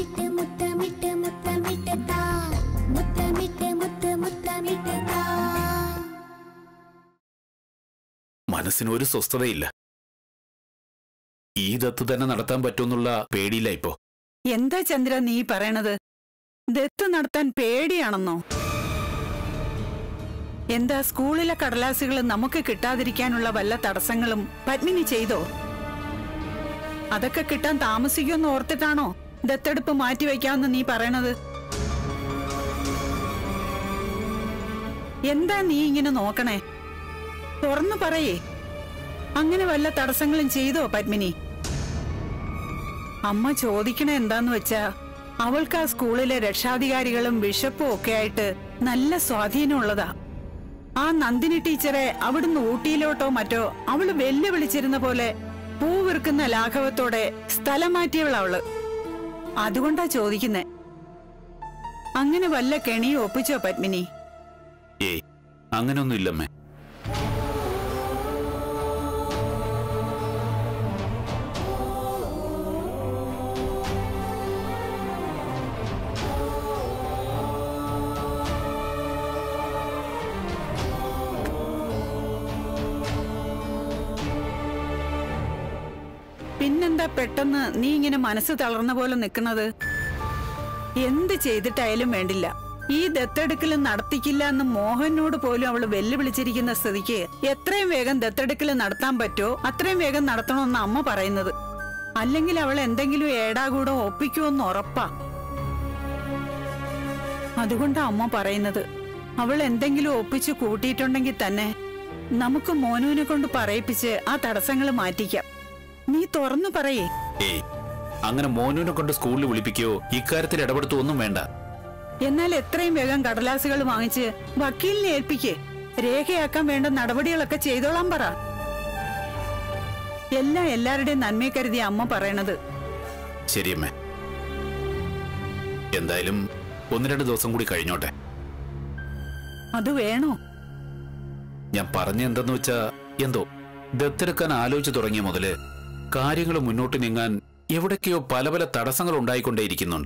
മുത്തമിട്ട് മുത്തമിട്ട് മുത്തമിട്ട് താ മുത്തമിട്ട് മുത്ത് മുത്തമിട്ട് താ മനസ്സിന് ഒരു സ്വസ്ഥതയില്ല ഈ ദത്ത് തന്നെ നടത്താൻ പറ്റുമെന്നുള്ള പേടിയില്ല ഇപ്പോ എന്താ ചന്ദ്ര നീ പറയണത് ദത്ത് നടത്താൻ പേടിയാണെന്നോ എന്താ സ്കൂളിലെ കടലാസുകൾ നമുക്ക് കിട്ടാതിരിക്കാനുള്ള വല്ല തടസ്സങ്ങളും പത്മിനി ചെയ്തോ അതൊക്കെ കിട്ടാൻ താമസിക്കുമെന്ന് ഓർത്തിട്ടാണോ ദത്തെടുപ്പ് മാറ്റിവെക്കാമെന്ന് നീ പറയണത് എന്താ നീ ഇങ്ങനെ നോക്കണേ തുറന്നു പറയേ അങ്ങനെ വല്ല തടസ്സങ്ങളും ചെയ്തോ പത്മിനി അമ്മ ചോദിക്കണ എന്താന്ന് വെച്ചാ അവൾക്ക് ആ സ്കൂളിലെ രക്ഷാധികാരികളും ബിഷപ്പും ഒക്കെ ആയിട്ട് നല്ല സ്വാധീനമുള്ളതാ ആ നന്ദിനി ടീച്ചറെ അവിടുന്ന് ഊട്ടിയിലോട്ടോ മറ്റോ അവള് വെല്ലുവിളിച്ചിരുന്ന പോലെ പൂവിറുക്കുന്ന ലാഘവത്തോടെ സ്ഥലം മാറ്റിയവള അവള് അതുകൊണ്ടാ ചോദിക്കുന്നേ അങ്ങനെ വല്ല കെണിയോ ഒപ്പിച്ചോ പത്മിനി ഏയ് അങ്ങനെയൊന്നും ഇല്ലമ്മേ പിന്നെന്താ പെട്ടെന്ന് നീ ഇങ്ങനെ മനസ്സ് തളർന്ന പോലെ നിൽക്കുന്നത് എന്ത് ചെയ്തിട്ടായാലും വേണ്ടില്ല ഈ ദത്തെടുക്കൽ നടത്തിക്കില്ല എന്ന് മോഹനോട് പോലും അവള് വെല്ലുവിളിച്ചിരിക്കുന്ന സ്ഥിതിക്ക് എത്രയും വേഗം ദത്തെടുക്കൽ നടത്താൻ പറ്റോ അത്രയും വേഗം നടത്തണമെന്ന് അമ്മ പറയുന്നത് അല്ലെങ്കിൽ അവൾ എന്തെങ്കിലും ഏടാകൂടം ഒപ്പിക്കുമെന്ന് ഉറപ്പാ അതുകൊണ്ടാ അമ്മ പറയുന്നത് അവൾ എന്തെങ്കിലും ഒപ്പിച്ചു കൂട്ടിയിട്ടുണ്ടെങ്കിൽ തന്നെ നമുക്ക് മോനുവിനെ കൊണ്ട് പറയിപ്പിച്ച് ആ തടസ്സങ്ങൾ മാറ്റിക്കാം നീ തുറന്നു പറയേ ഏയ് അങ്ങനെ മോനുവിനെ കൊണ്ട് സ്കൂളിൽ വിളിപ്പിക്കുകയോ ഇക്കാര്യത്തിൽ ഇടപെടുത്തോ ഒന്നും വേണ്ട എന്നാൽ എത്രയും വേഗം കടലാസുകൾ വാങ്ങിച്ച് വക്കീലിനെ ഏൽപ്പിക്കേ രേഖയാക്കാൻ വേണ്ട നടപടികളൊക്കെ ചെയ്തോളാൻ പറ എല്ലാം എല്ലാവരുടെയും നന്മയെ കരുതി അമ്മ പറയണത് ശരിയമ്മേ എന്തായാലും ഒന്ന് രണ്ട് ദിവസം കൂടി കഴിഞ്ഞോട്ടെ അത് വേണോ ഞാൻ പറഞ്ഞ എന്തെന്ന് വെച്ചാ എന്തോ ദത്തെടുക്കാൻ ആലോചിച്ചു തുടങ്ങിയ മുതല് കാര്യങ്ങൾ മുന്നോട്ട് നീങ്ങാൻ എവിടൊക്കെയോ പല പല തടസ്സങ്ങൾ ഉണ്ടായിക്കൊണ്ടേയിരിക്കുന്നുണ്ട്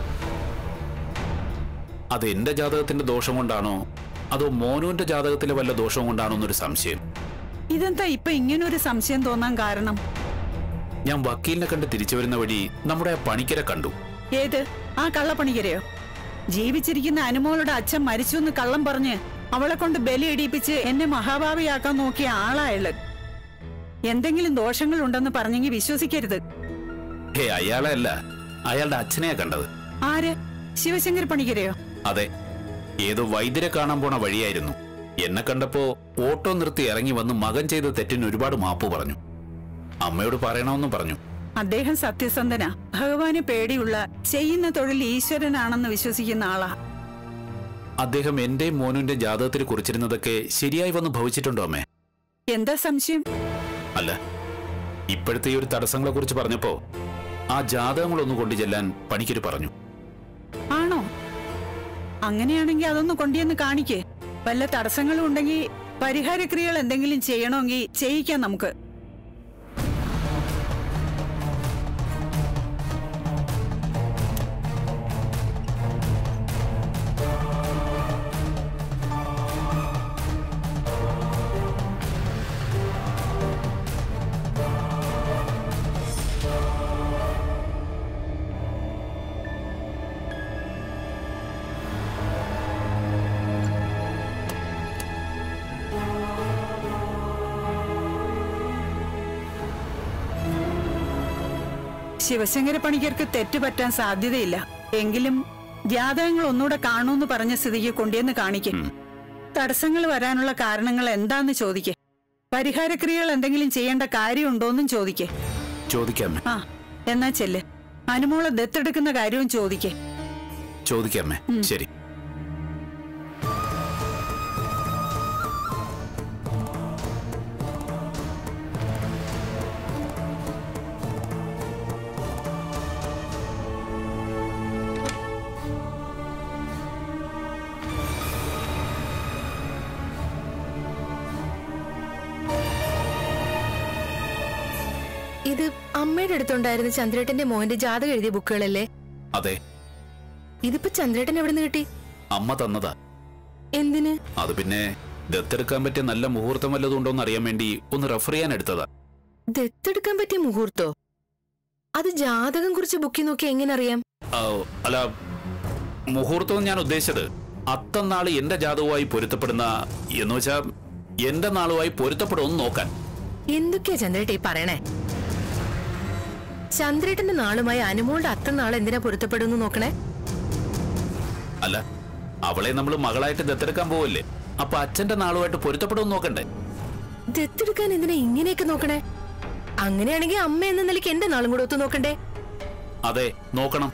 അത് എന്റെ ജാതകത്തിന്റെ ദോഷം കൊണ്ടാണോ അതോ മോനുവിന്റെ ജാതകത്തിലെ വല്ല ദോഷം കൊണ്ടാണോ എന്നൊരു സംശയം ഇതെന്താ ഇപ്പൊ ഇങ്ങനൊരു സംശയം തോന്നാൻ കാരണം ഞാൻ വക്കീലിനെ കണ്ട് തിരിച്ചു വരുന്ന വഴി നമ്മുടെ ആ പണിക്കരെ കണ്ടു ഏത് ആ കള്ളപ്പണിക്കരെയോ ജീവിച്ചിരിക്കുന്ന അനുമോളുടെ അച്ഛൻ മരിച്ചു എന്ന് കള്ളം പറഞ്ഞ് അവളെ കൊണ്ട് ബലി ഇടിയിപ്പിച്ച് എന്നെ മഹാഭാവിയാക്കാൻ നോക്കിയ ആളായള് എന്തെങ്കിലും ദോഷങ്ങൾ ഉണ്ടെന്ന് പറഞ്ഞെങ്കിൽ വിശ്വസിക്കരുത് ഹേ അയാളെ അല്ല അയാളുടെ അച്ഛനെയാ കണ്ടത് ആര് ശിവശങ്കർ പണിക്കരെയോ അതെ ഏതോ വൈദ്യരെ കാണാൻ പോണ വഴിയായിരുന്നു എന്നെ കണ്ടപ്പോ ഓട്ടോ നിർത്തി ഇറങ്ങി വന്ന് മകൻ ചെയ്ത തെറ്റിന് ഒരുപാട് മാപ്പ് പറഞ്ഞു അമ്മയോട് പറയണമെന്നും പറഞ്ഞു അദ്ദേഹം സത്യസന്ധനാ ഭഗവാന് പേടിയുള്ള ചെയ്യുന്ന തൊഴിൽ ഈശ്വരനാണെന്ന് വിശ്വസിക്കുന്ന ആളാ അദ്ദേഹം എന്റെയും മോനുന്റെ ജാതകത്തിൽ കുറിച്ചിരുന്നതൊക്കെ ശരിയായി വന്ന് ഭവിച്ചിട്ടുണ്ടോ അമ്മേ എന്താ സംശയം അല്ല ഇപ്പോഴത്തെ ഈ ഒരു തടസ്സങ്ങളെ കുറിച്ച് പറഞ്ഞപ്പോ ആ ജാതകങ്ങളൊന്ന് കൊണ്ടു ചെല്ലാൻ പണിക്കര് പറഞ്ഞു ആണോ അങ്ങനെയാണെങ്കിൽ അതൊന്ന് കൊണ്ടുവന്ന് കാണിക്കേ വല്ല തടസ്സങ്ങളും ഉണ്ടെങ്കിൽ പരിഹാരക്രിയകൾ എന്തെങ്കിലും ചെയ്യണമെങ്കിൽ ചെയ്യിക്കാം നമുക്ക് ശിവശങ്കര പണിക്കർക്ക് തെറ്റുപറ്റാൻ സാധ്യതയില്ല എങ്കിലും ജാതകങ്ങൾ ഒന്നുകൂടെ കാണൂന്ന് പറഞ്ഞ സ്ഥിതിക്ക് കൊണ്ടുവന്ന് കാണിക്കും തടസ്സങ്ങൾ വരാനുള്ള കാരണങ്ങൾ എന്താന്ന് ചോദിക്കേ പരിഹാരക്രിയകൾ എന്തെങ്കിലും ചെയ്യേണ്ട കാര്യമുണ്ടോന്നും ചോദിക്കേ ചോദിക്കാമേ ആ എന്നാ ചെല്ല് അനുമോളെ ദത്തെടുക്കുന്ന കാര്യവും ചോദിക്കേ ചോദിക്കാമേ ശരി ഇത് അമ്മയുടെ അടുത്തുണ്ടായിരുന്ന ചന്ദ്രേട്ടന്റെ മോന്റെ ജാതകം എഴുതിയ ബുക്കുകളല്ലേ അതെ ഇതിപ്പോ ചന്ദ്രേട്ടൻ എവിടെ നിന്ന് കിട്ടി അമ്മ തന്നതാ എന്തിന് അത് പിന്നെ ദത്തെടുക്കാൻ പറ്റിയ നല്ല മുഹൂർത്തം വല്ലതും ഉണ്ടോന്ന് അറിയാൻ വേണ്ടി ഒന്ന് റെഫർ ചെയ്യാൻ എടുത്തതാ ദത്തെടുക്കാൻ പറ്റിയ മുഹൂർത്തോ അത് ജാതകം കുറിച്ച് ബുക്കി നോക്കി എങ്ങനെ അറിയാം ആ, അല്ല മുഹൂർത്തം ഞാൻ ഉദ്ദേശിച്ചത് അത്തന്നാള് എന്റെ ജാതകവുമായി പൊരുത്തപ്പെടുന്ന എന്ന് വെച്ചാ എന്റെ നാളുമായി പൊരുത്തപ്പെടുമെന്ന് നോക്കാൻ എന്തൊക്കെയാ ചന്ദ്രേട്ട ഈ പറയണേ ചന്ദ്രേട്ടന്റെ നാളുമായി അനുമോളുടെ അത്ത നാൾ എന്തിനാ പൊരുത്തപ്പെടുന്നു നോക്കണേ അല്ല അവളെ നമ്മൾ മകളായിട്ട് ദത്തെടുക്കാൻ പോവല്ലേ അപ്പൊ അച്ഛന്റെ നാളുമായിട്ട് പൊരുത്തപ്പെടുമെന്ന് നോക്കണ്ടേ ദത്തെടുക്കാൻ എന്തിനാ ഇങ്ങനെയൊക്കെ നോക്കണേ അങ്ങനെയാണെങ്കിൽ അമ്മ എന്ന നിലയ്ക്ക് എന്റെ നാളും കൂടെ ഒത്തു നോക്കണ്ടേ അതെ നോക്കണം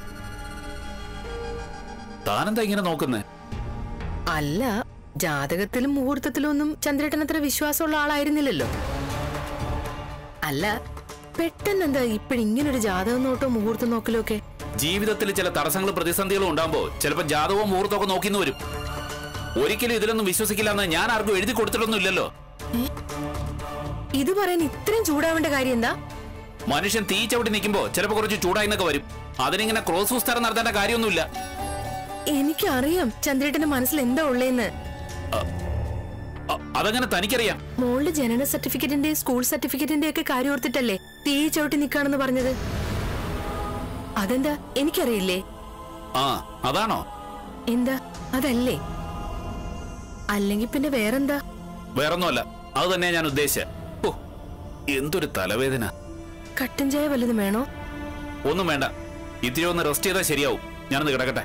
താനെന്താ ഇങ്ങനെ നോക്കുന്നേ അല്ല ജാതകത്തിലും മുഹൂർത്തത്തിലും ഒന്നും ചന്ദ്രേട്ടൻ അത്ര വിശ്വാസമുള്ള ആളായിരുന്നില്ലല്ലോ അല്ല പെട്ടെന്ന് എന്താ ഇപ്പോഴിങ്ങനൊരു ജാതകം നോട്ടോ മുഹൂർത്തം നോക്കലോ ഒക്കെ ജീവിതത്തിൽ ചില തടസ്സങ്ങളും പ്രതിസന്ധികളും ഉണ്ടാകുമ്പോ ചിലപ്പോ ജാതകവും മുഹൂർത്തമൊക്കെ നോക്കിന്ന് വരും ഒരിക്കലും ഇതിലൊന്നും വിശ്വസിക്കില്ല എന്ന് ഞാൻ ആർക്കും എഴുതി കൊടുത്തിട്ടൊന്നും ഇല്ലല്ലോ ഇത് പറയാൻ ഇത്രയും ചൂടാവേണ്ട കാര്യം എന്താ മനുഷ്യൻ തീ ചവിട്ടി നിൽക്കുമ്പോ ചിലപ്പോ കുറച്ച് ചൂടായിന്നൊക്കെ വരും അതിനിങ്ങനെ ക്രോസ് വിസ്താരം നടത്തേണ്ട കാര്യമൊന്നുമില്ല എനിക്കറിയാം ചന്ദ്രേട്ടന്റെ മനസ്സിൽ എന്താ ഉള്ളേന്ന് അ- അതങ്ങനെ തനിക്കറിയാം മോളുടെ ജനന സർട്ടിഫിക്കറ്റിന്റെ സ്കൂൾ സർട്ടിഫിക്കറ്റിന്റെ ഒക്കെ കാര്യം ഓർത്തിട്ടല്ലേ തീ ചവിട്ടി നിക്കാണെന്ന് പറഞ്ഞത് അതെന്താ എനിക്കറിയില്ലേ ആ അതാണോ എന്താ അതല്ലേ അല്ലെങ്കിൽ പിന്നെ വേറെന്താ വേറൊന്നുമല്ല അത് തന്നെയാ ഞാൻ ഉദ്ദേശിച്ച ഓ എന്തൊരു തലവേദന കട്ടൻ ചായ വല്ലതും വേണോ ഒന്നും വേണ്ട ഇത്തിരി ഒന്ന് റെസ്റ്റ് ചെയ്താൽ ശരിയാവും ഞാനൊന്ന് കിടക്കട്ടെ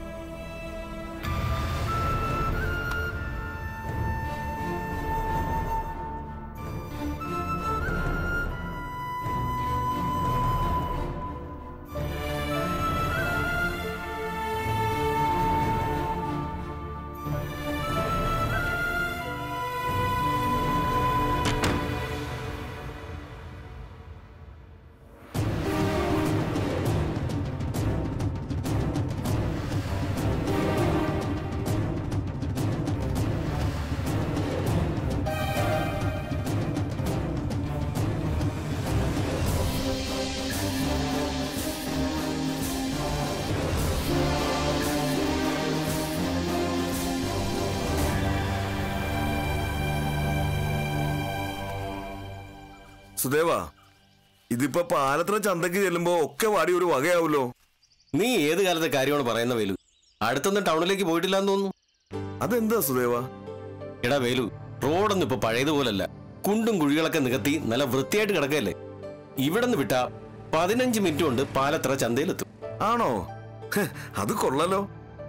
സുദേവാ ഇതിപ്പോ പാലത്ര ചന്തക്ക് ചെല്ലുമ്പോ ഒക്കെ വാടി ഒരു വകയാവൂലോ നീ ഏത് കാലത്തെ കാര്യമാണ് പറയുന്ന വേലു അടുത്തൊന്നും ടൗണിലേക്ക് പോയിട്ടില്ലാന്ന് തോന്നുന്നു അതെന്താ സുദേവാ എടാ വേലു റോഡൊന്നും ഇപ്പൊ പഴയതുപോലല്ല കുണ്ടും കുഴികളൊക്കെ നികത്തി നല്ല വൃത്തിയായിട്ട് കിടക്കല്ലേ ഇവിടെ നിന്ന് വിട്ടാ പതിനഞ്ച് മിനിറ്റ് കൊണ്ട് പാലത്ര ചന്തയിലെത്തും ആണോ ഹ്, അത് കൊള്ളലോ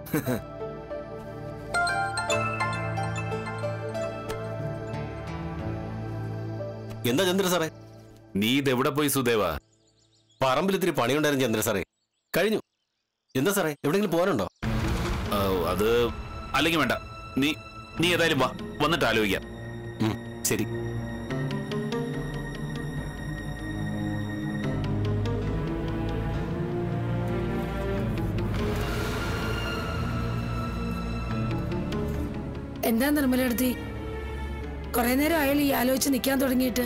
എന്താ ചന്ദ്ര സാറേ നീ ഇതെവിടെ പോയി സുദേവ പറമ്പിൽ ഇത്തിരി പണിയുണ്ടായിരുന്നു ചന്ദ്ര സാറേ കഴിഞ്ഞു എന്താ സാറേ എവിടെയെങ്കിലും പോകാനുണ്ടോ ആ, അത് അല്ലെങ്കിൽ വേണ്ട നീ നീ ഏതായാലും വാ വന്നിട്ട് ആലോചിക്കാം ഉം, ശരി എന്താ നിർമ്മലെടുത്തി കുറെ നേരം ആയാലും ഈ ആലോചിച്ച് നിൽക്കാൻ തുടങ്ങിയിട്ട്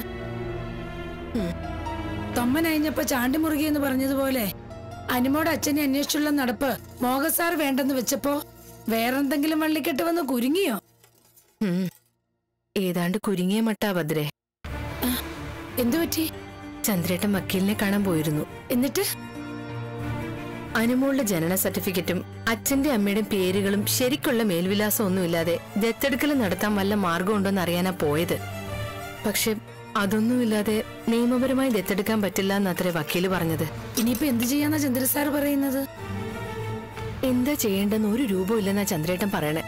തൊമ്മനഴിഞ്ഞപ്പോ ചാണ്ടി മുറുകി എന്ന് പറഞ്ഞതുപോലെ അനിമോട് അച്ഛനെ അന്വേഷിച്ചുള്ള നടപ്പ് മോഹസാർ വേണ്ടെന്ന് വെച്ചപ്പോ വേറെന്തെങ്കിലും വള്ളിക്കെട്ട് വന്ന് കുരുങ്ങിയോ ഉം. ഏതാണ്ട് കുരുങ്ങിയ മട്ടാ ഭദ്രേ എന്തു പറ്റി ചന്ദ്രേട്ടൻ വക്കീലിനെ കാണാൻ പോയിരുന്നു എന്നിട്ട് അനുമോളുടെ ജനന സർട്ടിഫിക്കറ്റും അച്ഛന്റെ അമ്മയുടെയും പേരുകളും ശരിക്കുള്ള മേൽവിലാസം ഒന്നുമില്ലാതെ ദത്തെടുക്കൽ നടത്താൻ വല്ല മാർഗമുണ്ടോന്ന് അറിയാനാ പോയത് പക്ഷെ അതൊന്നുമില്ലാതെ നിയമപരമായി ദത്തെടുക്കാൻ പറ്റില്ല എന്നത്രേ വക്കീല് പറഞ്ഞത് ഇനിയിപ്പോ എന്ത് ചെയ്യാന്നാ ചന്ദ്ര സാർ പറയുന്നത് എന്താ ചെയ്യേണ്ടെന്ന് ഒരു രൂപമില്ലെന്നാ ചന്ദ്രേട്ടൻ പറയണേ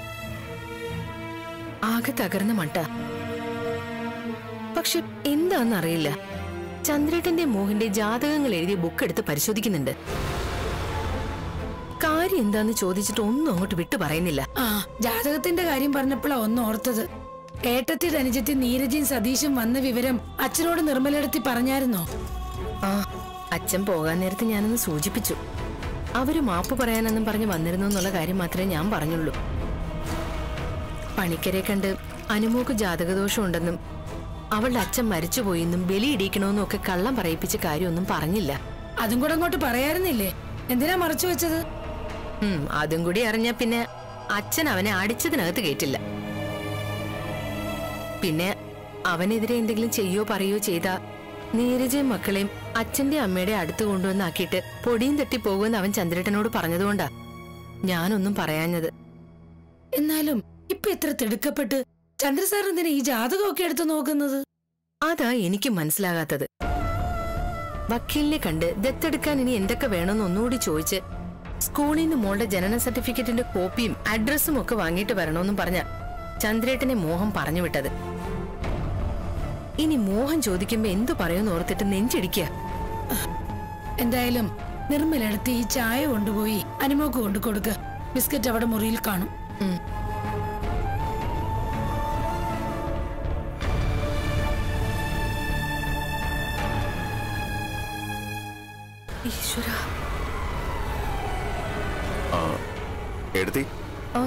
ആകെ തകർന്ന മട്ട പക്ഷെ എന്താന്നറിയില്ല ചന്ദ്രേട്ടന്റെ മോഹന്റെ ജാതകങ്ങൾ എഴുതിയ ബുക്ക് എടുത്ത് പരിശോധിക്കുന്നുണ്ട് കാര്യം എന്താന്ന് ചോദിച്ചിട്ട് ഒന്നും അങ്ങോട്ട് വിട്ടു പറയുന്നില്ല ആ ജാതകത്തിന്റെ കാര്യം പറഞ്ഞപ്പോഴാ ഒന്ന് ഓർത്തത് ഏട്ടത്തി അനുജത്തി നീരജയും സതീശും വന്ന വിവരം അച്ഛനോട് നിർമ്മലെടുത്തി പറഞ്ഞായിരുന്നോ ആ അച്ഛൻ പോകാൻ നേരത്ത് ഞാനൊന്ന് സൂചിപ്പിച്ചു അവര് മാപ്പ് പറയാനെന്നും പറഞ്ഞ് വന്നിരുന്നു എന്നുള്ള കാര്യം മാത്രമേ ഞാൻ പറഞ്ഞുള്ളൂ പണിക്കരെ കണ്ട് അനുമോക്ക് ജാതകദോഷം ഉണ്ടെന്നും അവളുടെ അച്ഛൻ മരിച്ചുപോയെന്നും ബലിയിടിക്കണമെന്നും ഒക്കെ കള്ളം പറയിപ്പിച്ച കാര്യമൊന്നും പറഞ്ഞില്ല അതും കൂടെ അങ്ങോട്ട് പറയായിരുന്നില്ലേ എന്തിനാ മറച്ചു വെച്ചത് ഉം, അതും കൂടി അറിഞ്ഞ പിന്നെ അച്ഛൻ അവനെ അടിച്ചതിനകത്ത് കേട്ടില്ല പിന്നെ അവനെതിരെ എന്തെങ്കിലും ചെയ്യോ പറയോ ചെയ്താ നീരജയും മക്കളെയും അച്ഛന്റെ അമ്മയുടെ അടുത്ത് കൊണ്ടുവന്നാക്കിയിട്ട് പൊടിയും തട്ടി പോകുമെന്ന് അവൻ ചന്ദ്രേട്ടനോട് പറഞ്ഞതുകൊണ്ടാ ഞാനൊന്നും പറയാഞ്ഞത് എന്നാലും ഇപ്പൊ ഇത്ര തിടുക്കപ്പെട്ട് ചന്ദ്രസാർ എന്തിനാ ഈ ജാതകമൊക്കെ എടുത്ത് നോക്കുന്നത് അതാ എനിക്ക് മനസ്സിലാകാത്തത് വക്കീലിനെ കണ്ട് ദത്തെടുക്കാൻ ഇനി എന്തൊക്കെ വേണമെന്ന് ഒന്നുകൂടി ചോദിച്ച് സ്കൂളിൽ നിന്ന് മോളുടെ ജനന സർട്ടിഫിക്കറ്റിന്റെ കോപ്പിയും അഡ്രസ്സും ഒക്കെ വാങ്ങിയിട്ട് വരണമെന്നും പറഞ്ഞ ചന്ദ്രേട്ടനെ മോഹൻ പറഞ്ഞു വിട്ടത് ഇനി മോഹൻ ചോദിക്കുമ്പോ എന്തു പറയുമെന്ന് ഓർത്തിട്ട് നെഞ്ചിടിക്കുക എന്തായാലും നിർമ്മലെടുത്ത് ഈ ചായ കൊണ്ടുപോയി അനുമോക്ക് കൊണ്ടു കൊടുക്ക് ബിസ്ക്കറ്റ് അവിടെ മുറിയിൽ കാണും ഈശ്വര എടുത്തി ആ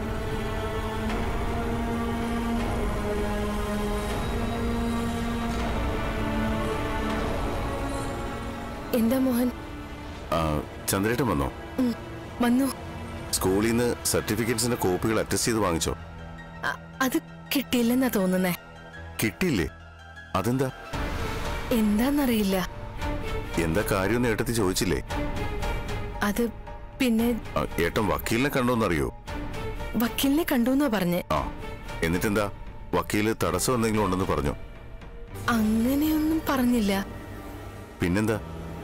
എന്താ മോഹൻ ചന്ദ്രേട്ടൻ വന്നോ ഉം, വന്നു സ്കൂളിൽ നിന്ന് സർട്ടിഫിക്കറ്റ്സിന്റെ കോപ്പികൾ അറ്റസ്റ്റ് ചെയ്ത് വാങ്ങിച്ചോ അ- അത് കിട്ടിയില്ലെന്നാ തോന്നുന്നേ കിട്ടിയില്ലേ അതെന്താ എന്താന്നറിയില്ല എന്താ കാര്യം ഏട്ടത്തി ചോദിച്ചില്ലേ അത് പിന്നെ ആ, ഏട്ടൻ വക്കീലിനെ കണ്ടോന്നറിയോ വക്കീലിനെ കണ്ടുന്നാ പറഞ്ഞ് ആ എന്നിട്ടെന്താ വക്കീല് തടസ്സം എന്തെങ്കിലും ഉണ്ടെന്ന് പറഞ്ഞു അങ്ങനെയൊന്നും പറഞ്ഞില്ല പിന്നെന്താ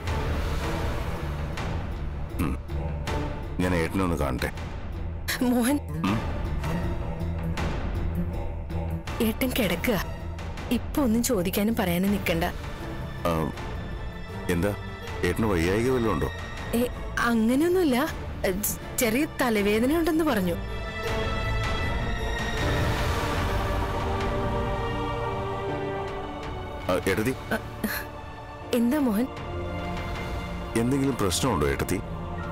ഉം. ഞാൻ ഏട്ടനെ ഒന്ന് കാണട്ടെ മോഹൻ ഏട്ടൻ കിടക്കുക ഇപ്പൊ ഒന്നും ചോദിക്കാനും പറയാനും നിക്കണ്ട ആ, എന്താ ഏട്ടന് വയ്യായിക വല്ലതും ഉണ്ടോ ഏ അങ്ങനെയൊന്നുമില്ല എ, ചെറിയ തലവേദന ഉണ്ടെന്ന് പറഞ്ഞു ആ, ഏട്ടത്തി എന്താ മോഹൻ എന്തെങ്കിലും പ്രശ്നമുണ്ടോ ഏട്ടത്തി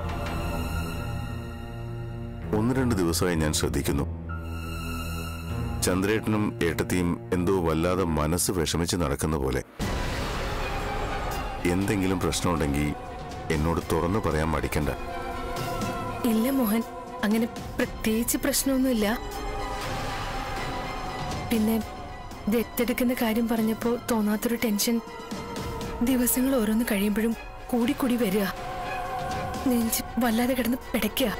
ഒന്ന് രണ്ട് ദിവസമായി ഞാൻ ശ്രദ്ധിക്കുന്നു ചന്ദ്രേട്ടനും ഏട്ടത്തിയും എന്തോ വല്ലാതെ മനസ്സ് വിഷമിച്ച് നടക്കുന്ന പോലെ എന്തെങ്കിലും പ്രശ്നമുണ്ടെങ്കിൽ എന്നോട് തുറന്നു പറയാൻ മടിക്കണ്ട ഇല്ല മോഹൻ അങ്ങനെ പ്രത്യേകിച്ച് പ്രശ്നമൊന്നുമില്ല പിന്നെ ദത്തെടുക്കുന്ന കാര്യം പറഞ്ഞപ്പോ തോന്നാത്തൊരു ടെൻഷൻ ദിവസങ്ങൾ ഓരോന്ന് കഴിയുമ്പോഴും കൂടിക്കൂടി വരിക നെഞ്ച് വല്ലാതെ കിടന്ന് പിടയ്ക്കുക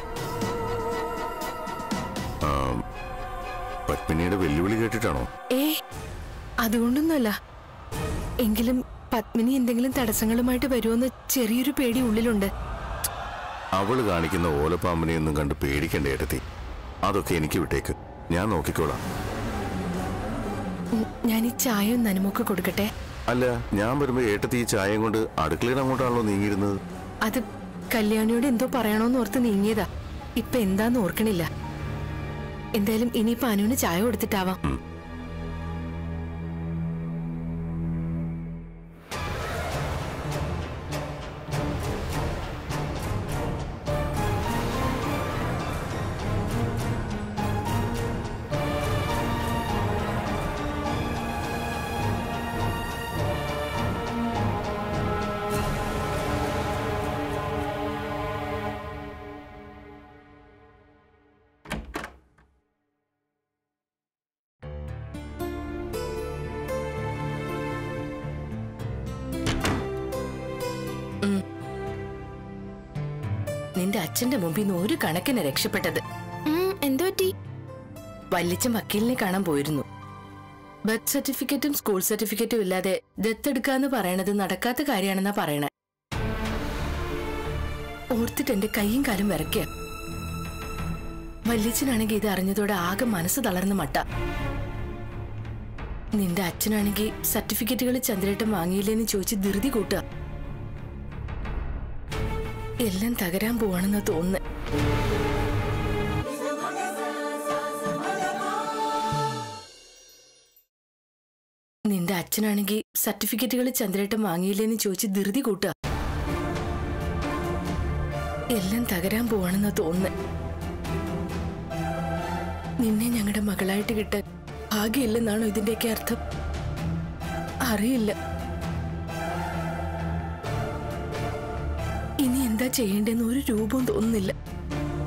ആ, പത്മിനിയുടെ വെല്ലുവിളി കേട്ടിട്ടാണോ ഏ അതുകൊണ്ടൊന്നുമല്ല എങ്കിലും പത്മിനി എന്തെങ്കിലും തടസ്സങ്ങളുമായിട്ട് വരുമോന്ന് ചെറിയൊരു പേടി ഉള്ളിലുണ്ട് അവള് കാണിക്കുന്ന ഓലപ്പാമ്പിനെയൊന്നും കണ്ട് പേടിക്കണ്ട ഏട്ടത്തി അതൊക്കെ എനിക്ക് വിട്ടേക്ക് ഞാൻ നോക്കിക്കോളാം ഉം, ഞാൻ ഈ ചായ ഒന്ന് അനുമോക്ക് കൊടുക്കട്ടെ അല്ല ഞാൻ വരുമ്പോ ഏട്ടത്തി ഈ ചായയും കൊണ്ട് അടുക്കളയുടെ അങ്ങോട്ടാണല്ലോ നീങ്ങിയിരുന്നത് അത് കല്യാണിയോട് എന്തോ പറയണോന്ന് ഓർത്ത് നീങ്ങിയതാ ഇപ്പൊ എന്താന്ന് ഓർക്കണില്ല എന്തായാലും ഇനിയിപ്പൊ അനുവിന് ചായ കൊടുത്തിട്ടാവാം നിന്റെ അച്ഛന്റെ മുമ്പിൽ നിന്ന് ഒരു കണക്കിന് രക്ഷപ്പെട്ടത് എന്തോ പറ്റി വല്ലിച്ചൻ വക്കീലിനെ കാണാൻ പോയിരുന്നു ബർത്ത് സർട്ടിഫിക്കറ്റും സ്കൂൾ സർട്ടിഫിക്കറ്റും ഇല്ലാതെ ദത്തെടുക്കാന്ന് പറയണത് നടക്കാത്ത കാര്യമാണെന്നാ പറയണേ ഓർത്തിട്ട് എന്റെ കൈയും കാലും വിറയ്ക്കുക വല്യച്ഛനാണെങ്കിൽ ഇത് അറിഞ്ഞതോടെ ആകെ മനസ്സ് തളർന്ന മട്ട നിന്റെ അച്ഛനാണെങ്കിൽ സർട്ടിഫിക്കറ്റുകൾ ചന്ദ്രേട്ടൻ വാങ്ങിയില്ലേന്ന് ചോദിച്ച് ധൃതി കൂട്ടുക എല്ലാം തകരാൻ പോവാണെന്നാ തോന്നുന്നത് നിന്റെ അച്ഛനാണെങ്കിൽ സർട്ടിഫിക്കറ്റുകൾ ചന്ദ്രേട്ടൻ വാങ്ങിയില്ലേന്ന് ചോദിച്ച് ധൃതി കൂട്ടുക എല്ലാം തകരാൻ പോവാണെന്നാ തോന്നുന്നത് നിന്നെ ഞങ്ങളുടെ മകളായിട്ട് കിട്ടാൻ ഭാഗ്യമില്ലെന്നാണോ ഇതിന്റെയൊക്കെ അർത്ഥം അറിയില്ല ഇനി എന്താ ചെയ്യേണ്ടെന്ന് ഒരു രൂപവും തോന്നുന്നില്ല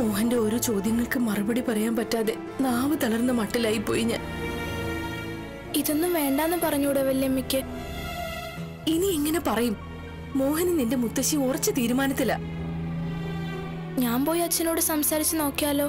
മോഹന്റെ ഓരോ ചോദ്യങ്ങൾക്ക് മറുപടി പറയാൻ പറ്റാതെ നാവ് തളർന്ന മട്ടിലായി പോയി ഞാൻ ഇതൊന്നും വേണ്ടാന്ന് പറഞ്ഞൂടെ വല്യമ്മയ്ക്ക് ഇനി എങ്ങനെ പറയും മോഹന് നിന്റെ മുത്തശ്ശി ഉറച്ച തീരുമാനത്തില ഞാൻ പോയി അച്ഛനോട് സംസാരിച്ച് നോക്കിയാലോ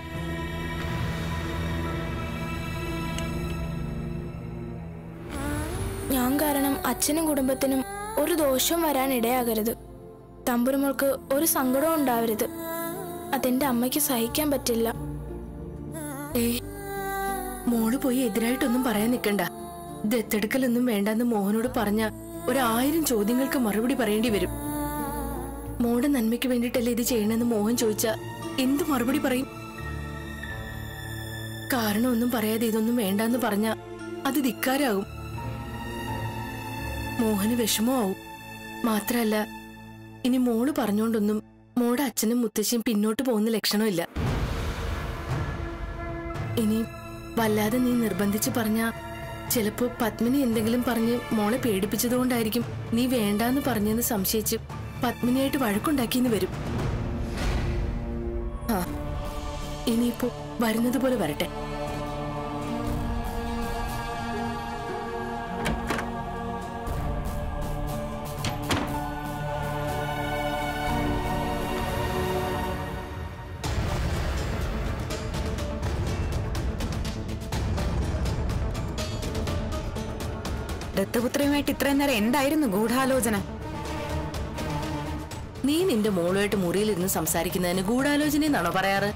ഞാൻ കാരണം അച്ഛനും കുടുംബത്തിനും ഒരു ദോഷവും വരാൻ ഇടയാകരുത് തമ്പുരുമോൾക്ക് ഒരു സങ്കടവും ഉണ്ടാവരുത് അതെന്റെ അമ്മയ്ക്ക് സഹിക്കാൻ പറ്റില്ല ഏ മോള് പോയി എതിരായിട്ടൊന്നും പറയാൻ നിക്കണ്ട ദത്തെടുക്കലൊന്നും വേണ്ടെന്ന് മോഹനോട് പറഞ്ഞ ഒരായിരം ചോദ്യങ്ങൾക്ക് മറുപടി പറയേണ്ടി വരും മോളുടെ നന്മയ്ക്ക് വേണ്ടിയിട്ടല്ലേ ഇത് ചെയ്യണമെന്ന് മോഹൻ ചോദിച്ച എന്ത് മറുപടി പറയും കാരണമൊന്നും പറയാതെ ഇതൊന്നും വേണ്ടെന്ന് പറഞ്ഞ അത് ധിക്കാരാകും മോഹന് വിഷമമാവും മാത്രല്ല ഇനി മോള് പറഞ്ഞോണ്ടൊന്നും മോളുടെ അച്ഛനും മുത്തശ്ശിയും പിന്നോട്ട് പോകുന്ന ലക്ഷണമില്ല ഇനി വല്ലാതെ നീ നിർബന്ധിച്ച് പറഞ്ഞ ചിലപ്പോ പത്മിനി എന്തെങ്കിലും പറഞ്ഞ് മോളെ പേടിപ്പിച്ചതുകൊണ്ടായിരിക്കും നീ വേണ്ടാന്ന് പറഞ്ഞെന്ന് സംശയിച്ച് പത്മിനിയായിട്ട് വഴക്കുണ്ടാക്കിന്ന് വരും ആ ഇനിയിപ്പോ വരുന്നത് പോലെ വരട്ടെ ദത്തപുത്രയുമായിട്ട് ഇത്രയും നേരം എന്തായിരുന്നു ഗൂഢാലോചന നീ നിന്റെ മോളുമായിട്ട് മുറിയിലിരുന്ന് സംസാരിക്കുന്നതിന് ഗൂഢാലോചനയെന്നാണോ പറയാറ്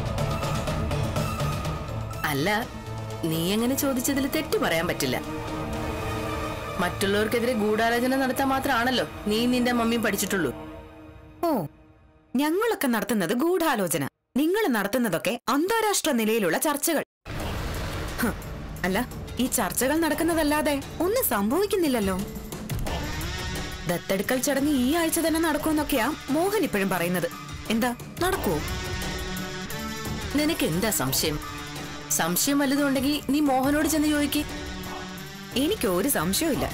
അല്ല നീ എങ്ങനെ ചോദിച്ചതിൽ തെറ്റു പറയാൻ പറ്റില്ല മറ്റുള്ളവർക്കെതിരെ ഗൂഢാലോചന നടത്താൻ മാത്രമാണല്ലോ നീ നിന്റെ മമ്മിയും പഠിച്ചിട്ടുള്ളൂ ഓ ഞങ്ങളൊക്കെ നടത്തുന്നത് ഗൂഢാലോചന നിങ്ങൾ നടത്തുന്നതൊക്കെ അന്താരാഷ്ട്ര നിലയിലുള്ള ചർച്ചകൾ ഹ്, അല്ല ഈ ചർച്ചകൾ നടക്കുന്നതല്ലാതെ ഒന്നും സംഭവിക്കുന്നില്ലല്ലോ ദത്തെടുക്കൽ ചടങ്ങ് ഈ ആഴ്ച തന്നെ നടക്കുമെന്നൊക്കെയാ മോഹൻ ഇപ്പോഴും പറയുന്നത് എന്താ നടക്കുവോ നിനക്ക് എന്താ സംശയം സംശയം വല്ലതും ഉണ്ടെങ്കിൽ നീ മോഹനോട് ചെന്ന് ചോദിക്ക് എനിക്ക് ഒരു സംശയമില്ല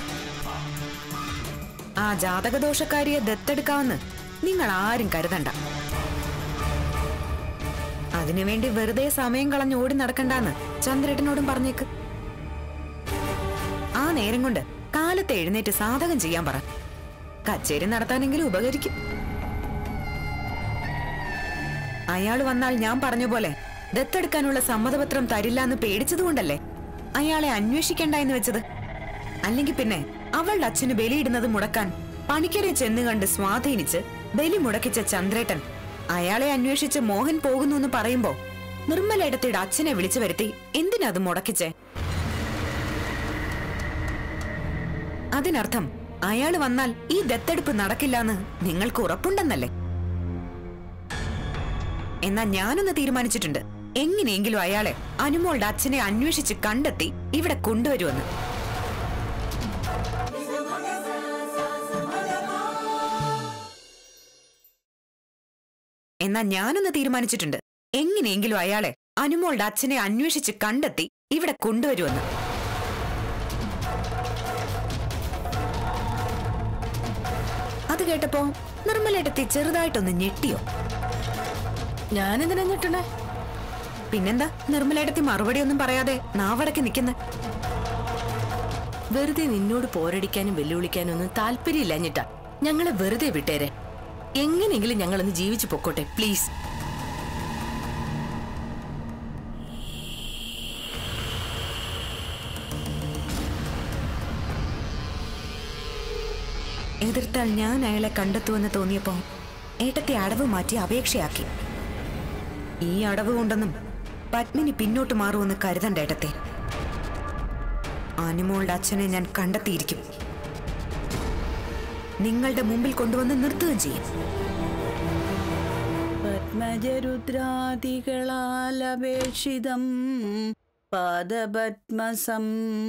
ആ ജാതകദോഷക്കാരിയെ ദത്തെടുക്കാമെന്ന് നിങ്ങൾ ആരും കരുതണ്ട അതിനുവേണ്ടി വെറുതെ സമയം കളഞ്ഞ് ഓടി നടക്കണ്ടെന്ന് ചന്ദ്രേട്ടനോടും പറഞ്ഞേക്ക് ആ നേരം കൊണ്ട് കാലത്ത് എഴുന്നേറ്റ് സാധകം ചെയ്യാൻ പറ കച്ചേരി നടത്താനെങ്കിലും ഉപകരിക്കും അയാൾ വന്നാൽ ഞാൻ പറഞ്ഞ പോലെ ദത്തെടുക്കാനുള്ള സമ്മതപത്രം തരില്ല എന്ന് പേടിച്ചതുകൊണ്ടല്ലേ അയാളെ അന്വേഷിക്കണ്ട എന്ന് വെച്ചത് അല്ലെങ്കിൽ പിന്നെ അവളുടെ അച്ഛന് ബലിയിടുന്നത് മുടക്കാൻ പണിക്കരെ ചെന്ന് കണ്ട് സ്വാധീനിച്ച് ബലി മുടക്കിച്ച ചന്ദ്രേട്ടൻ അയാളെ അന്വേഷിച്ച് മോഹൻ പോകുന്നു എന്ന് പറയുമ്പോ നിർമ്മലേടത്തിയുടെ അച്ഛനെ വിളിച്ചു വരുത്തി എന്തിനാ അത് മുടക്കിച്ചേ അതിനർത്ഥം അയാൾ വന്നാൽ ഈ ദത്തെടുപ്പ് നടക്കില്ലെന്ന് നിങ്ങൾക്ക് ഉറപ്പുണ്ടെന്നല്ലേ എന്നാ ഞാനൊന്ന് തീരുമാനിച്ചിട്ടുണ്ട് എങ്ങനെയെങ്കിലും അയാളെ അനുമോളുടെ അച്ഛനെ അന്വേഷിച്ച് കണ്ടെത്തി ഇവിടെ കൊണ്ടുവരുമെന്ന് എന്നാ ഞാനൊന്ന് തീരുമാനിച്ചിട്ടുണ്ട് എങ്ങനെയെങ്കിലും അയാളെ അനുമോളുടെ അച്ഛനെ അന്വേഷിച്ച് കണ്ടെത്തി ഇവിടെ കൊണ്ടുവരുമെന്ന് അത് കേട്ടപ്പോ നിർമ്മലേട്ടത്തി ചെറുതായിട്ടൊന്ന് ഞെട്ടിയോ ഞാനെന്തിനാ ഞെട്ടണേ പിന്നെന്താ നിർമ്മലേട്ടത്തി മറുപടി ഒന്നും പറയാതെ നാവടക്കി നിൽക്കുന്ന വെറുതെ നിന്നോട് പോരടിക്കാനും വെല്ലുവിളിക്കാനും ഒന്നും താല്പര്യമില്ലഞ്ഞിട്ടാ ഞങ്ങളെ വെറുതെ വിട്ടേരെ എങ്ങനെയെങ്കിലും ഞങ്ങളൊന്ന് ജീവിച്ചു പൊക്കോട്ടെ പ്ലീസ് എതിർത്താൽ ഞാൻ അയാളെ കണ്ടെത്തുമെന്ന് തോന്നിയപ്പോ ഏട്ടത്തെ അടവ് മാറ്റി അപേക്ഷയാക്കി ഈ അടവ് കൊണ്ടൊന്നും പത്മിനി പിന്നോട്ട് മാറുമെന്ന് കരുതണ്ട ഏട്ടത്തെ അനുമോളുടെ അച്ഛനെ ഞാൻ കണ്ടെത്തിയിരിക്കും നിങ്ങളുടെ മുമ്പിൽ കൊണ്ടുവന്ന് നിർത്തുകയും ചെയ്യും പത്മജരുദ്രാദികളാലപേക്ഷിതം പാദപത്മസം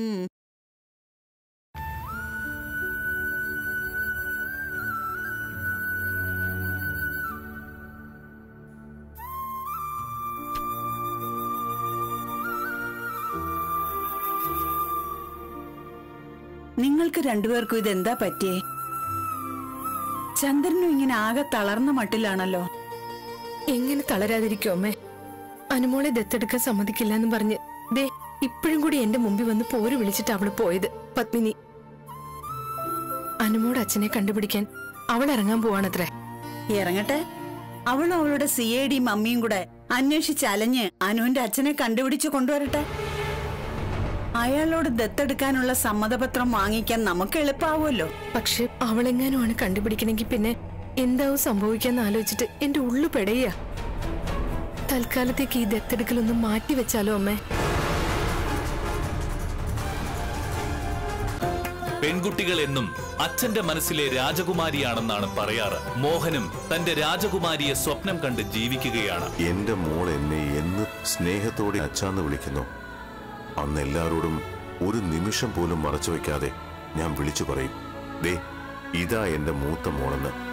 നിങ്ങൾക്ക് രണ്ടുപേർക്കും ഇതെന്താ പറ്റിയേ ചന്ദ്രനും ഇങ്ങനെ ആകെ തളർന്ന മട്ടിലാണല്ലോ എങ്ങനെ തളരാതിരിക്കും അമ്മേ അനുമോളെ ദത്തെടുക്കാൻ സമ്മതിക്കില്ല എന്ന് പറഞ്ഞ് ദേ ഇപ്പോഴും കൂടി എന്റെ മുമ്പിൽ വന്ന് പോര് വിളിച്ചിട്ട് അവള് പോയത് പത്മിനി അനുമോട് അച്ഛനെ കണ്ടുപിടിക്കാൻ അവൾ ഇറങ്ങാൻ പോവാണത്രേ ഇറങ്ങട്ടെ അവളും അവളുടെ സി ഐ ഡി മമ്മിയും കൂടെ അന്വേഷിച്ച് അലഞ്ഞ് അനുവിന്റെ അച്ഛനെ കണ്ടുപിടിച്ച് കൊണ്ടുവരട്ടെ അയാളോട് ദത്തെടുക്കാനുള്ള സമ്മതപത്രം വാങ്ങിക്കാൻ നമുക്ക് എളുപ്പമാവുമല്ലോ പക്ഷെ അവളെങ്ങാനുമാണ് കണ്ടുപിടിക്കണമെങ്കിൽ പിന്നെ എന്താവും സംഭവിക്കാന്ന് ആലോചിച്ചിട്ട് എന്റെ ഉള്ളു പെടയ തൽക്കാലത്തേക്ക് ഈ ദത്തെടുക്കലൊന്ന് മാറ്റി വെച്ചാലോ അമ്മേ പെൺകുട്ടികൾ എന്നും അച്ഛന്റെ മനസ്സിലെ രാജകുമാരിയാണെന്നാണ് പറയാറ് മോഹനും തന്റെ രാജകുമാരിയെ സ്വപ്നം കണ്ട് ജീവിക്കുകയാണ് എന്റെ മോൾ എന്നെ എന്ന് സ്നേഹത്തോടെ അച്ഛാന്ന് വിളിക്കുന്നു അന്ന് എല്ലാവരോടും ഒരു നിമിഷം പോലും മറച്ചു വയ്ക്കാതെ ഞാൻ വിളിച്ചു പറയും ദേ ഇതാ എന്റെ മൂത്ത മോളെന്ന്